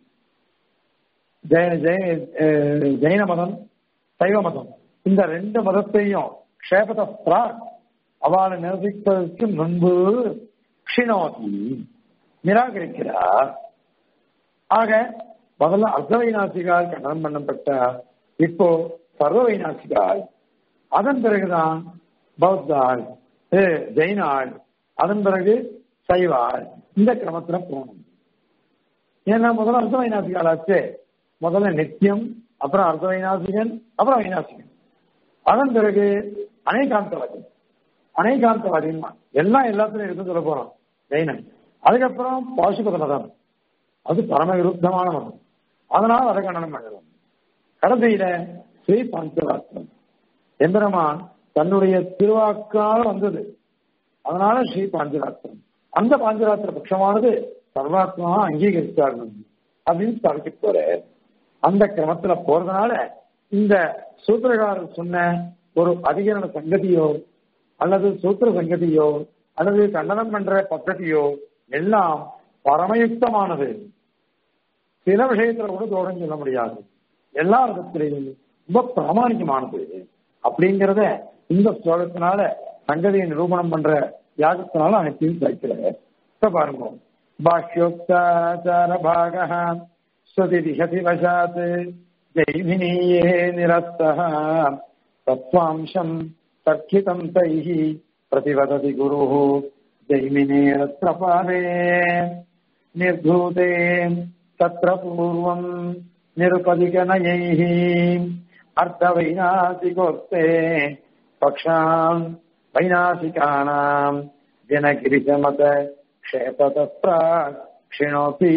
ஜெய ஜெய அஹ், ஜெயின மதம் சைவ மதம் இந்த ரெண்டு மதத்தையும் க்ஷேபதஸ்திரா அவளை நிரசிப்பதற்கு முன்பு க்ஷிணோதி நிராகரிக்கிறார் ஆக முதல்ல அர்த்தவைநாசிகால் கண்டனம் பண்ணப்பட்ட இப்போ சர்வ வைநாசிகால் அதன் பிறகுதான் பௌத்தாள் ஏ, ஜெயினாள் அதன் பிறகு சைவாள் இந்த கிரமத்துல போகணும் ஏன்னா முதல்ல அர்த்த வைநாசிகால் ஆச்சு முதல்ல நித்தியம் அப்புறம் அர்த்த வைநாசிகன் அப்புறம் வைநாசிகன் அதன் பிறகு அனைகாந்தவாதி அனைகாந்தவாதின்னா எல்லாம் எல்லாத்துலயும் இருந்து சொல்ல போறோம் ஜெயினன் அதுக்கப்புறம் பாசுபத மதம் அது பரம விருத்தமான மதம் அதனால அதை கண்டனம் பண்ணுறோம் கடைசியில ஸ்ரீ பஞ்சராத்திரம் எந்திரமான் தன்னுடைய திருவாக்கால் வந்தது அதனால ஸ்ரீ பாஞ்சராத்திரம் அந்த பாஞ்சராத்திர பட்சமானது சர்வாத்மா அங்கீகரித்தார்கள் அப்படின்னு தடுத்து போற அந்த கிரமத்துல போறதுனால இந்த சூத்திரகாரர் சொன்ன ஒரு அதிகரண சங்கதியோ அல்லது சூத்திர சங்கதியோ அல்லது கண்டனம் பண்ற பద్ధதியோ எல்லாம் பரமயுக்தமானது சில விஷயத்துல கூட தோடம் சொல்ல முடியாது எல்லா விதத்திலையும் ரொம்ப பிராமணிகமானது அப்படிங்கிறத இந்த ஸ்லோகத்தினால சங்கதியை நிரூபணம் பண்ற யாகத்தினால அனைத்தையும் வைக்கிறார் இப்ப பாருங்க பாஷ்யோக்தாச்சார பாக ஸ்ருதி திகதி வசாத் ஜெய்மினியே நிரஸ்தः தத்வாம்சம் தர்க்கிதம் தைः प्रतिवदति गुरुः जैमिनेरत्र पादे निर्धूते तत्र पूर्वम् निरुपदिकनयैः अर्धवैनासिकोक्ते पक्षान् वैनासिकानाम् जनगिरिशमत क्षेपतत्र क्षिणोति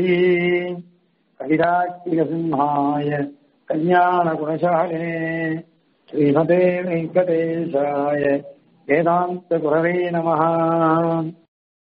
कविरात्मिकसिंहाय कल्याणगुणशाले श्रीमते वेङ्कटेशाय वेदान्तगुरवे नमः